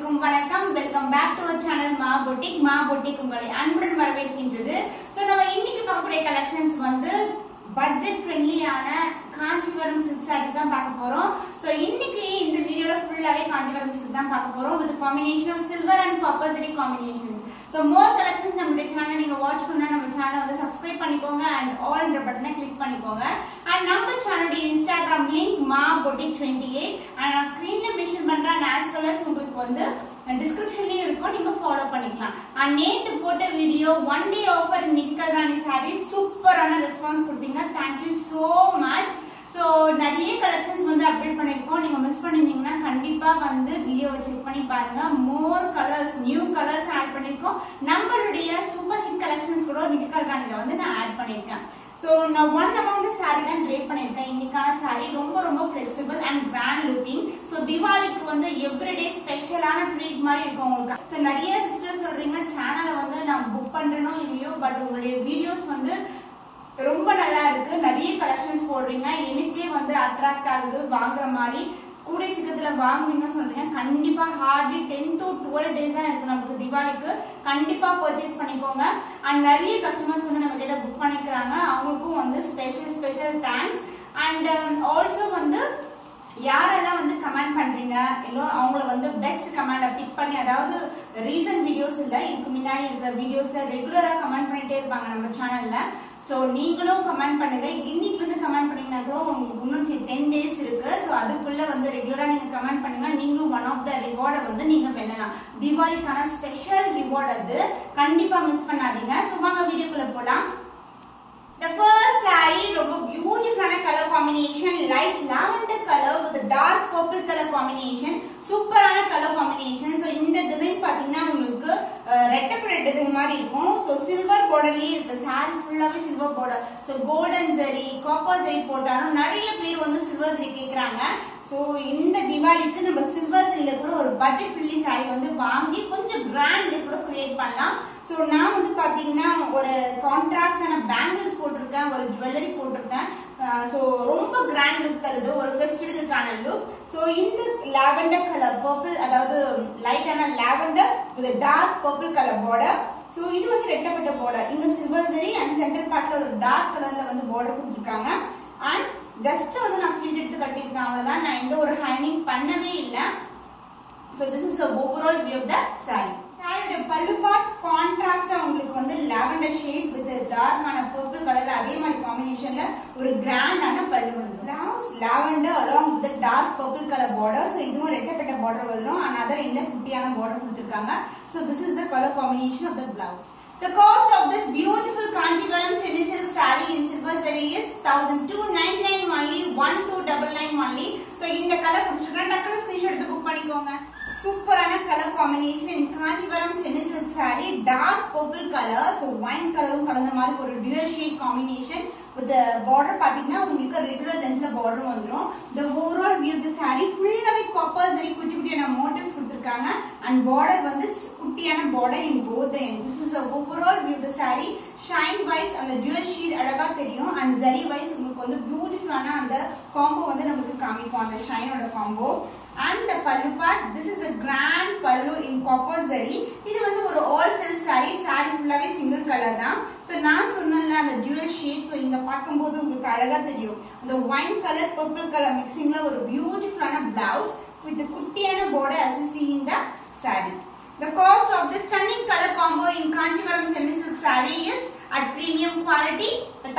அனைவருக்கும் வணக்கம் welcome back to channel Maa boutique Maa boutique உங்களை அன்புடன் வரவேற்கின்றது ஸோ நம்ம இன்னைக்கு பார்க்கக்கூடிய கலெக்ஷன்ஸ் வந்து பட்ஜெட் ஃப்ரெண்ட்லியான காஞ்சிபுரம் சில்க் சாரீஸ் தான் பார்க்க போறோம் ஸோ இன்னைக்கு இந்த வீடியோல ஃபுல்லாவே காஞ்சிபுரம் சில்க் தான் பார்க்க போறோம் with combination of silver and copper சரி காம்பினேஷன்ஸ் ஸோ மோர் கலெக்ஷன்ஸ் நம்மளுடைய சேனலை நீங்க வாட்ச் பண்ணா நம்ம சேனலை வந்து சப்ஸ்கிரைப் பண்ணிக்கோங்க அண்ட் ஆல்ன்ற பட்டனை கிளிக் பண்ணிக்கோங்க அண்ட் நம்ம சேனலுடைய Instagram link Maa boutique twenty eight and நான் ஸ்க்ரீன்ல மென்ஷன் பண்றேன் அண்ட் ஆஸ் வெல் as உங்களுக்கு வந்து டிஸ்கிரிப்ஷன்லயும் இருக்கும் நீங்க ஃபாலோ பண்ணிக்கலாம் அண்ட் நேத்து போட்ட video one day offer nickel Rani sari சூப்பரான ரெஸ்பான்ஸ் கொடுத்தீங்க தேங்க்யூ ஸோ மச் ஸோ நிறைய கலெக்ஷன்ஸ் வந்து அப்டேட் பண்ணியிருக்கோம் நீங்க மிஸ் பண்ணிருந்தீங்கன்னா கண்டிப்பா வந்து வீடியோவை செக் பண்ணி பாருங்க more colours new colours add பண்ணியிருக்கோம் நம்மளுடைய சூப்பர் ஹிட் கலெக்ஷன்ஸ் கூட நிக்கல் ராணில வந்து நான் ஆட் பண்ணியிருக்கேன் ஸோ நான் ஒன் அமௌண்ட் சாரி தான் ட்ரேட் பண்ணியிருக்கேன் இன்னைக்கான சாரி ரொம்ப ரொம்ப flexible and grand looking so திவாலிக்கு வந்து எவ்ரிடே ஸ்பெஷலான ட்ரீட் மாதிரி இருக்கும் உங்களுக்கு ஸோ நிறைய சிஸ்டர்ஸ் சொல்றீங்க சேனலை வந்து நான் புக் பண்றேனோ இல்லையோ பட் உங்களுடைய வீடியோஸ் வந்து ரொம்ப நல்லா இருக்கு நிறைய கலெக்ஷன்ஸ் போடுறீங்க எனக்கே வந்து அட்ராக்ட் ஆகுது வாங்குற மாதிரி கூடிய சீக்கிரத்துல வாங்குவீங்க சொல்றீங்க கண்டிப்பா hardly ten to twelve days தான் இருக்கு நமக்கு திவாலிக்கு கண்டிப்பா பர்ச்சேஸ் பண்ணிக்கோங்க அண்ட் நிறைய கஸ்டமர்ஸ் வந்து நம்ம கிட்ட புக் பண்ணிக்கிறாங்க அவங்களுக்கும் வந்து special special thanks and also வந்து யாரெல்லாம் வந்து கமெண்ட் பண்றீங்க இல்லை அவங்கள வந்து பெஸ்ட் கமெண்ட பிக் பண்ணி அதாவது ரீசன்ட் வீடியோஸ் இல்லை இதுக்கு முன்னாடி இருக்கிற வீடியோஸ்ல ரெகுலரா கமெண்ட் பண்ணிட்டே இருப்பாங்க நம்ம சேனல்ல ஸோ நீங்களும் கமெண்ட் பண்ணுங்க இன்னைக்கு இருந்து கமெண்ட் பண்ணீங்கன்னா கூட உங்களுக்கு இன்னும் டென் டேஸ் இருக்கு ஸோ அதுக்குள்ள வந்து ரெகுலரா நீங்க கமெண்ட் பண்ணீங்கன்னா நீங்களும் ஒன் ஆஃப் த ரிவார்டை வந்து நீங்க வெல்லலாம் தீபாவளிக்கான ஸ்பெஷல் ரிவார்ட் அது கண்டிப்பா மிஸ் பண்ணாதீங்க ஸோ வாங்க வீடியோக்குள்ள போலாம் The first saree ரொம்ப பியூட்டிஃபுல்லான colour combination light lavender colour with dark purple colour combination சூப்பரான கலர் காம்பினேஷன் ஸோ இந்த டிசைன் பார்த்தீங்கன்னா உங்களுக்கு ரெட்டப்பட டிசைன் மாதிரி இருக்கும் ஸோ சில்வர் பார்டர்லயே இருக்கு saree ஃபுல்லாவே silver border so golden zari copper zari போட்டாலும் நிறைய பேர் வந்து சில்வர் ஜரி கேட்குறாங்க ஸோ இந்த திவாலிக்கு நம்ம சில்வர் ஜரியில கூட ஒரு பட்ஜெட் ஃப்ரெண்ட்லி saree வந்து வாங்கி கொஞ்சம் கிராண்ட்ல கூட கிரியேட் பண்ணலாம் ஸோ நான் வந்து பார்த்தீங்கன்னா ஒரு கான்ட்ராஸ்டான பேங்கிள்ஸ் போட்டிருக்கேன் ஒரு ஜுவல்லரி போட்டிருக்கேன் ஸோ ரொம்ப கிராண்ட் லுக் தருது ஒரு ஃபெஸ்டிவலுக்கான லுக் ஸோ இந்த லாவெண்டர் கலர் பர்பிள் அதாவது லைட்டான lavender with dark purple colour border so இது வந்து ரெட்டப்பட்ட பார்டர் இங்க சில்வர் சரி அண்ட் சென்டர் பார்ட்ல ஒரு டார்க் கலர்ல வந்து பார்டர் கொடுத்துருக்காங்க அண்ட் ஜஸ்ட் வந்து நான் ஃபீல்ட் எடுத்து கட்டியிருக்கேன் அவ்வளவுதான் நான் எந்த ஒரு ஹைனிங் பண்ணவே இல்லை so this is overall view of the sari சாரியோட பல்லு பார்ட் கான்ட்ராஸ்டா உங்களுக்கு வந்து லாவெண்டர் ஷேட் வித் டார்க்கான பர்பிள் கலர் அதே மாதிரி காம்பினேஷன்ல ஒரு கிராண்டான பல்லு வந்துடும் blouse lavender along with dark purple colour border so இதுவும் ரெட்டப்பட்ட பார்டர் வந்துடும் அண்ட் அதர் இல்ல குட்டியான பார்டர் கொடுத்துருக்காங்க so this is the colour combination of the blouse The cost of this beautiful Kanjivaram semi silk saree in silver zari is 1299 only 1299 only so இந்த colour பிடிச்சிருக்கா டக்குனு screenshot எடுத்து book பண்ணிக்கோங்க சூப்பரான colour combination in Kanchipuram semi silk saree dark purple colour so wine கலரும் கலந்த மாதிரி ஒரு dual shade combination with border பார்த்தீங்கன்னா உங்களுக்கு ரெகுலர் லென்த்ல பார்டர் வந்துடும் இந்த ஓவரால் வியூ தி சாரி ஃபுல்லாவே காப்பர் சரி குட்டி குட்டியான மோட்டிவ்ஸ் கொடுத்துருக்காங்க அண்ட் பார்டர் வந்து குட்டியான border in both this is overall view the saree shine wise அந்த டியூர் ஷீட் அழகா தெரியும் அண்ட் ஜரி வைஸ் உங்களுக்கு வந்து பியூட்டிஃபுல்லான அந்த காம்போ வந்து நமக்கு காமிக்கும் அந்த ஷைனோட combo and the pallu part this is a grand pallu in copper zari இது வந்து ஒரு ஆல் செல் saree saree ஃபுல்லாவே சிங்கிள் கலர் தான் ஸோ நான் சொன்னேன்ல அந்த ஜுவல் ஷேட் ஸோ இங்க பார்க்கும்போது உங்களுக்கு அழகா தெரியும் அந்த ஒயின் கலர் பர்பிள் கலர் மிக்சிங்ல ஒரு பியூட்டிஃபுல்லான பிளவுஸ் வித் குட்டியான border as you see in the saree The cost of this stunning color combo in Kanjivaram semi silk saree is at premium quality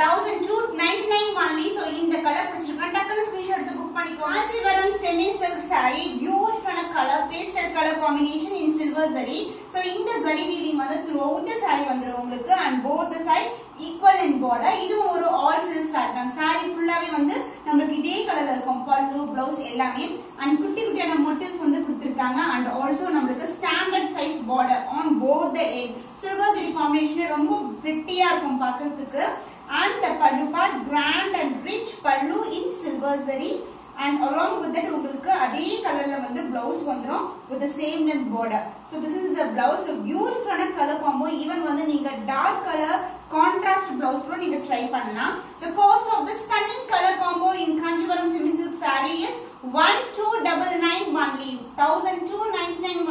1299 only so இந்த colour பிடிச்சிருக்கா டக்குனு screenshot எடுத்து book பண்ணிக்கோ Kanchipuram semi silk saree பியூட்டிஃபுல்லான colour pastel colour combination in silver zari so இந்த zari weaving வந்து throughout saree வந்துரும் உங்களுக்கு and both the side equal in border இதுவும் ஒரு ஆல் சில்க் saree தான் saree ஃபுல்லாவே வந்து நம்மளுக்கு இதே கலர்ல இருக்கும் பல்லு பிளவுஸ் எல்லாமே அண்ட் குட்டி குட்டியான மோட்டிவ்ஸ் வந்து கொடுத்துருக்காங்க அண்ட் ஆல்சோ நம்மளுக்கு standard size border on both the end silver zari combination ரொம்ப பிரிட்டியா இருக்கும் பார்க்கிறதுக்கு அண்ட் த பல்லு part grand and rich pallu in silver zari and along with that உங்களுக்கு அதே கலர்ல வந்து பிளவுஸ் வந்துரும் with the same length border so this is the blouse a beautiful colour combo even வந்து நீங்க டார்க் கலர் கான்ட்ராஸ்ட் பிளவுஸ் கூட நீங்க ட்ரை பண்ணலாம் the cost of this stunning color combo in kanjivaram semi silk saree is 1299 only 1299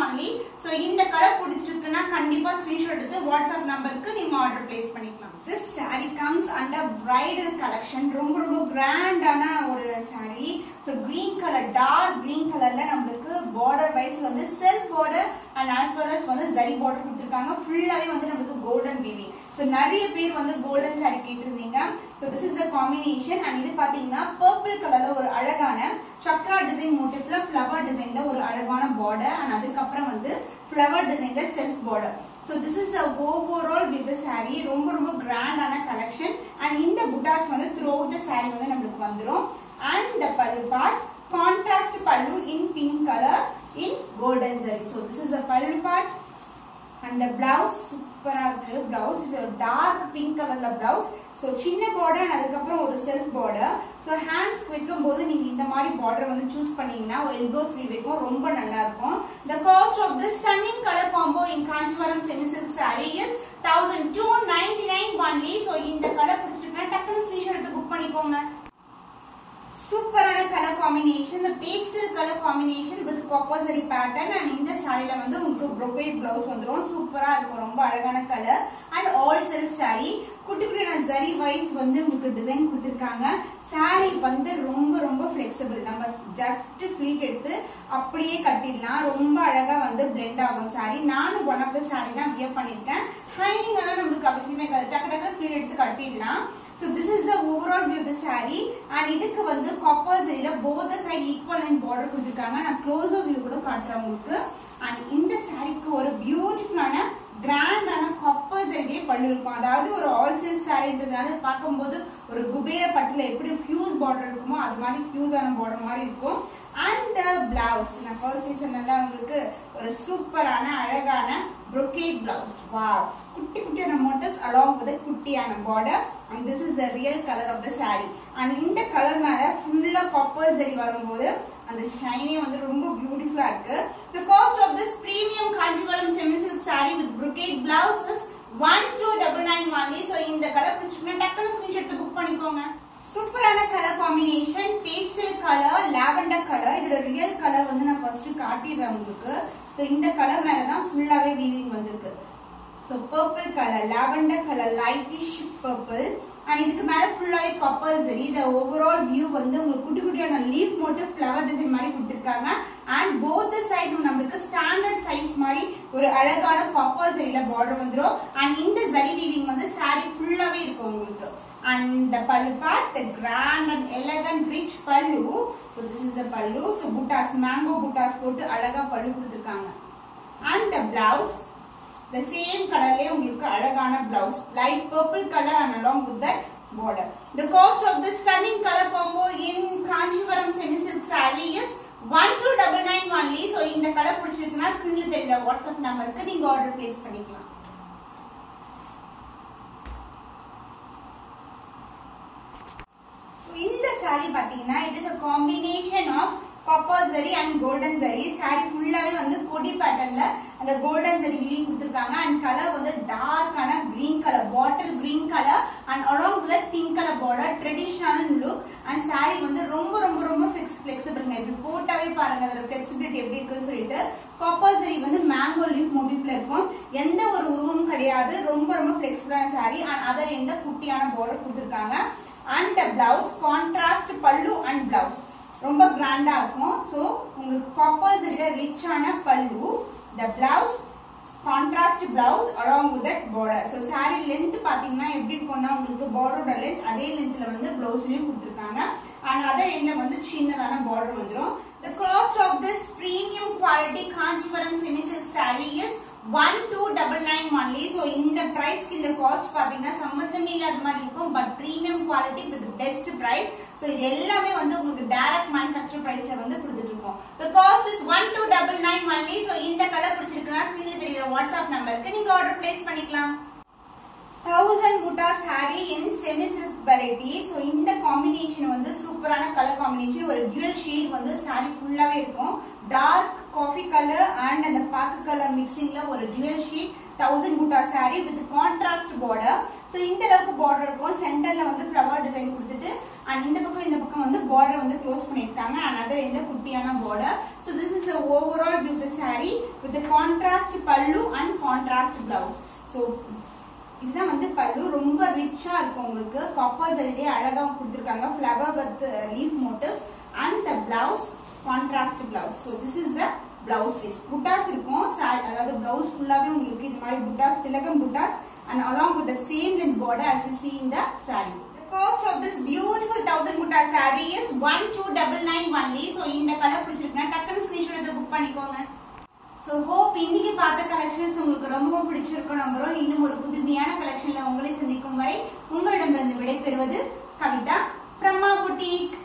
only so இந்த colour பிடிச்சிருக்குன்னா கண்டிப்பா screenshot எடுத்து WhatsApp நம்பருக்கு நீங்க ஆர்டர் பிளேஸ் பண்ணிக்கலாம் this saree comes under bridal collection ரொம்ப ரொம்ப கிராண்டான ஒரு saree so green colour dark green கலர்ல நம்மளுக்கு பார்டர் வைஸ் வந்து self border and as well as வந்து ஜரி பார்டர் கொடுத்துருக்காங்க ஃபுல்லாவே வந்து நம்மளுக்கு கோல்டன் வீவிங் ஸோ நிறைய பேர் வந்து கோல்டன் saree கேட்டிருந்தீங்க so this is the combination and இது பார்த்தீங்கன்னா பர்பிள் கலர்ல ஒரு அழகான சக்ரா டிசைன் மோட்டிவ்ல ஃப்ளவர் டிசைன்ல ஒரு அழகான பார்டர் அண்ட் அதுக்கப்புறம் வந்து ஃப்ளவர் டிசைன்ல self border so this is a overall with saree ரொம்ப ரொம்ப கிராண்டான கலெக்ஷன் அண்ட் இந்த புட்டாஸ் வந்து த்ரூ அவுட் த saree வந்து நம்மளுக்கு வந்துடும் அண்ட் த பல்லு part contrast pallu in pink colour in golden zari so this is a pallu part and blouse சூப்பரா இருக்கு பிளவுஸ் இது டார்க் பிங்க் கலர்ல பிளவுஸ் ஸோ சின்ன பார்டர் அதுக்கப்புறம் ஒரு செல்ஃப் பார்டர் ஸோ ஹேண்ட்ஸ் வைக்கும் போது நீங்க இந்த மாதிரி பார்டர் வந்து சூஸ் பண்ணீங்கன்னா எல்போ ஸ்லீவ் வைக்கும் ரொம்ப நல்லா இருக்கும் த cost of this stunning colour combo in Kanchipuram semi silk sorry is thousand two ninety nine only so இந்த கலர் பிடிச்சிருக்குன்னா டக்குனு ஸ்கிரீன்ஷாட் எடுத்து புக் பண்ணிக்கோங்க சூப்பரான கலர் காம்பினேஷன் இந்த pastel colour combination with copper zari pattern and இந்த சாரில வந்து உங்களுக்கு ப்ரொபேட் பிளவுஸ் வந்துடும் சூப்பரா இருக்கும் ரொம்ப அழகான colour and all silk saree குட்டி குட்டியான ஜரி வைஸ் வந்து உங்களுக்கு டிசைன் கொடுத்துருக்காங்க சாரி வந்து ரொம்ப ரொம்ப ஃப்ளெக்சிபிள் நம்ம ஜஸ்ட் ஃபிளீட் எடுத்து அப்படியே கட்டிடலாம் ரொம்ப அழகா வந்து பிளெண்ட் ஆகும் சாரி நானும் ஒன் ஆஃப் த சாரி தான் வியர் பண்ணியிருக்கேன் ஹைனிங் எல்லாம் நம்மளுக்கு அவசியமே கிடையாது டக்கு டக்கு ஃபிளீட் எடுத்து கட்டிடலாம் so this is the overall view the saree and இதுக்கு வந்து காப்பர் சரியில both side equal line border கொடுத்துருக்காங்க நான் க்ளோஸர் வியூ கூட காட்டுறேன் உங்களுக்கு அண்ட் இந்த சாரிக்கு ஒரு பியூட்டிஃபுல்லான கிராண்டான காப்பர் சரியே பல்லு இருக்கும் அதாவது ஒரு ஆல் சேல் சாரின்றதுனால பார்க்கும்போது ஒரு குபேர பட்டுல எப்படி ஃபியூஸ் பார்டர் இருக்குமோ அது மாதிரி ஃபியூஸான பார்டர் மாதிரி இருக்கும் அண்ட் பிளவுஸ் நான் ஃபர்ஸ்ட் சொன்னல உங்களுக்கு ஒரு சூப்பரான அழகான brocade பிளவுஸ் வாவ் குட்டி குட்டியான மோட்டிவ்ஸ் அலாங் வித் குட்டியான border and this is the real colour of the saree and இந்த கலர் மேல ஃபுல்லா காப்பர் சரி வரும்போது அந்த ஷைனே வந்து ரொம்ப பியூட்டிஃபுல்லா இருக்கு the cost of this premium Kanchipuram semi silk saree with brocade blouse is one two double nine only so இந்த கலர் பிடிச்சிருக்குன்னா டக்குனு ஸ்கிரீன்ஷாட் எடுத்து புக் பண்ணிக்கோங்க சூப்பரான colour combination pastel colour lavender colour இதோட ரியல் கலர் வந்து நான் ஃபர்ஸ்ட் காட்டிடுறேன் உங்களுக்கு ஸோ இந்த கலர் மேல தான் ஃபுல்லாவே வீவிங் வந்திருக்கு so purple colour lavender colour lightish purple and இதுக்கு மேல ஃபுல்லாவே கப்பல் சரி இந்த ஓவரால் வியூ வந்து உங்களுக்கு குட்டி குட்டியான லீஃப் மோட்டிவ் ஃப்ளவர் டிசைன் மாதிரி கொடுத்துருக்காங்க அண்ட் போத் சைடும் நம்மளுக்கு ஸ்டாண்டர்ட் சைஸ் மாதிரி ஒரு அழகான கப்பல் சரியில பார்டர் வந்துடும் அண்ட் இந்த ஜரி வீவிங் வந்து saree ஃபுல்லாவே இருக்கும் உங்களுக்கு and the pallu part the grand and elegant rich pallu so this is the pallu so buttas mango buttas போட்டு அழகா பல்லு கொடுத்திருக்காங்க and the blouse the same கலர்லயே உங்களுக்கு அழகான blouse light purple color and along with that border the cost of this stunning color combo in Kanchipuram semi silk saree is one two double nine only so இந்த colour பிடிச்சிருக்குன்னா ஸ்க்ரீன்ல தெரியல WhatsApp நம்பருக்கு நீங்க order place பண்ணிக்கலாம் So, இந்த saree பாத்தீங்கன்னா it is a combination of copper zari and golden zari saree ஃபுல்லாவே வந்து கொடி பேட்டர்ன்ல அந்த கோல்டன் zari வீவிங் கொடுத்திருக்காங்க அண்ட் கலர் வந்து டார்க்கான green colour bottle green colour and along with pink colour border traditional look and saree வந்து ரொம்ப ரொம்ப ரொம்ப ஃபிக்ஸ் ஃபிளெக்சிபிள்ங்க இப்படி போட்டாவே பாருங்க அதோட ஃபிளெக்சிபிலிட்டி எப்படி இருக்குன்னு சொல்லிட்டு காப்பர் சரி வந்து மேங்கோ லீஃப் மோட்டிவ்ல இருக்கும் எந்த ஒரு உருவமும் கிடையாது ரொம்ப ரொம்ப ஃபிளெக்சிபிளான saree அண்ட் அதர் எந்த குட்டியான பார்டர் கொடுத்திருக்காங்க and the blouse contrast pallu and blouse ரொம்ப கிராண்டா இருக்கும் ஸோ உங்களுக்கு காப்பர் சரியில ரிச்சான pallu the blouse contrast blouse along with that border so saree length பார்த்தீங்கன்னா எப்படி இருக்கும்னா உங்களுக்கு பார்டரோட லென்த் அதே லென்த்ல வந்து பிளவுஸ்லயும் கொடுத்துருக்காங்க அண்ட் அதர் எண்ட்ல வந்து சின்னதான பார்டர் வந்துடும் The cost of this premium quality Kanchipuram semi silk saree is one two double nine only so இந்த ப்ரைஸ்க்கு இந்த காஸ்ட் பார்த்தீங்கன்னா சம்மந்தமே இல்லாத மாதிரி இருக்கும் but premium quality with best price so இது எல்லாமே வந்து உங்களுக்கு டைரக்ட் மேனுஃபேக்சர் ப்ரைஸ்ல வந்து கொடுத்துட்டு இருக்கோம் the cost is one two double nine only so இந்த கலர் பிடிச்சிருக்குன்னா ஸ்க்ரீன்ல தெரியுற வாட்ஸ்அப் நம்பருக்கு நீங்க ஆர்டர் பிளேஸ் பண்ணிக்கலாம் thousand butta saree in semi silk variety so இந்த காம்பினேஷன் வந்து சூப்பரான கலர் காம்பினேஷன் ஒரு டியூல் ஷேட் வந்து சாரி ஃபுல்லாவே இருக்கும் டார்க் காஃபி கலர் அண்ட் அந்த பாக்கு கலர் மிக்சிங்ல ஒரு dual shade thousand butta saree with contrast border so இந்த அளவுக்கு பார்டர் இருக்கும் சென்டர்ல வந்து ஃப்ளவர் டிசைன் கொடுத்துட்டு அண்ட் இந்த பக்கம் இந்த பக்கம் வந்து பார்டர் வந்து க்ளோஸ் பண்ணியிருக்காங்க அண்ட் அதர் எந்த குட்டியான border so this is overall view the saree with a contrast pallu and contrast blouse so இதுதான் வந்து பல்லு ரொம்ப ரிச்சா இருக்கும் உங்களுக்கு காப்பர் சரிலே அழகா கொடுத்துருக்காங்க flower with leaf motif and the blouse contrast blouse so this is the blouse piece buttas இருக்கும் saree அதாவது பிளவுஸ் ஃபுல்லாவே உங்களுக்கு இது மாதிரி புட்டாஸ் திலகம் புட்டாஸ் and along with the same length border as you see in the saree. The cost of this beautiful thousand butta saree is one two double nine only. So இந்த கலர் பிடிச்சிருக்குன்னா டக்குனு ஸ்கிரீன்ஷாட் எடுத்து புக் பண்ணிக்கோங்க so hope இன்னைக்கு பார்த்த collections உங்களுக்கு ரொம்பவும் பிடிச்சிருக்கும் நம்புறோம் இன்னும் ஒரு புதுமையான கலெக்ஷன்ல உங்களை சந்திக்கும் வரை உங்களிடமிருந்து விடைபெறுவது கவிதா பிரம்மா புட்டிக்